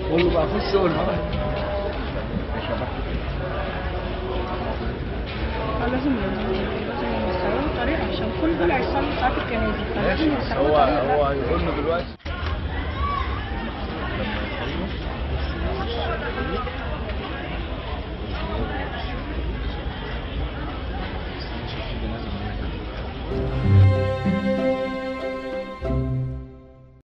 قول له بقى خش قول له لازم لازم يوسعوا طريقة عشان كل دول هيصلوا ساعات الجنازة ماشي فلازم بس يوسعوا هو طريقة هو هيقول له دلوقتي